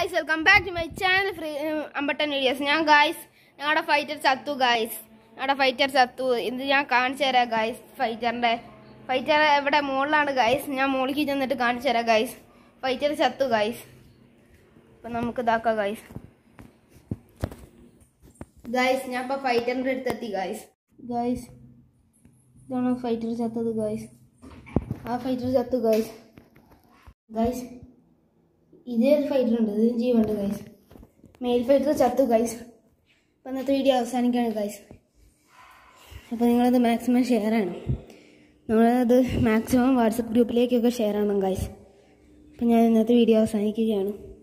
guys welcome back to my channel free അമ്പട്ടൻ videos ഞാൻ guys ഞങ്ങളുടെ ഫൈറ്റർ ചത്തു ഗായ്സ് ഞങ്ങളുടെ ഫൈറ്റർ ചത്തു ഇത് ഞാൻ കാണിച്ചു തരാം ഗായ്സ് ഫൈറ്ററിന്റെ ഫൈറ്റർ എവിടെ മുകളിലാണ് ഗായ്സ് ഞാൻ മുകളിലേക്ക് ചെന്നിട്ട് കാണിച്ചു തരാം ഗായ്സ് ഫൈറ്റർ ചത്തു ഗായ്സ് അപ്പം നമുക്ക് ഇതാക്കാം ഗായ്സ് ഗായ്സ് ഞാൻ ഇപ്പം ഫൈറ്ററിൻ്റെ അടുത്തെത്തി ഗായ്സ് ഗായ്സ് ഇതാണ് ഫൈറ്റർ ചത്തത് ഗായ്സ് ആ ഫൈറ്റർ ചത്തു ഗായ്സ് ഗായ്സ് ഇതേ ഒരു ഫൈറ്റർ ഉണ്ട് ഇത് ജീവുണ്ട് ഗൈസ് മെയിൽ ഫൈറ്റർ ചത്തു ഗൈസ് അപ്പം ഇന്നത്തെ വീഡിയോ അവസാനിക്കുകയാണ് ഗൈസ് അപ്പോൾ നിങ്ങളത് മാക്സിമം ഷെയർ ആണ് നമ്മളത് മാക്സിമം വാട്സപ്പ് ഗ്രൂപ്പിലേക്കൊക്കെ ഷെയർ ചെയ്യണം ഗൈസ് അപ്പം ഞാൻ ഇന്നത്തെ വീഡിയോ അവസാനിക്കുകയാണ്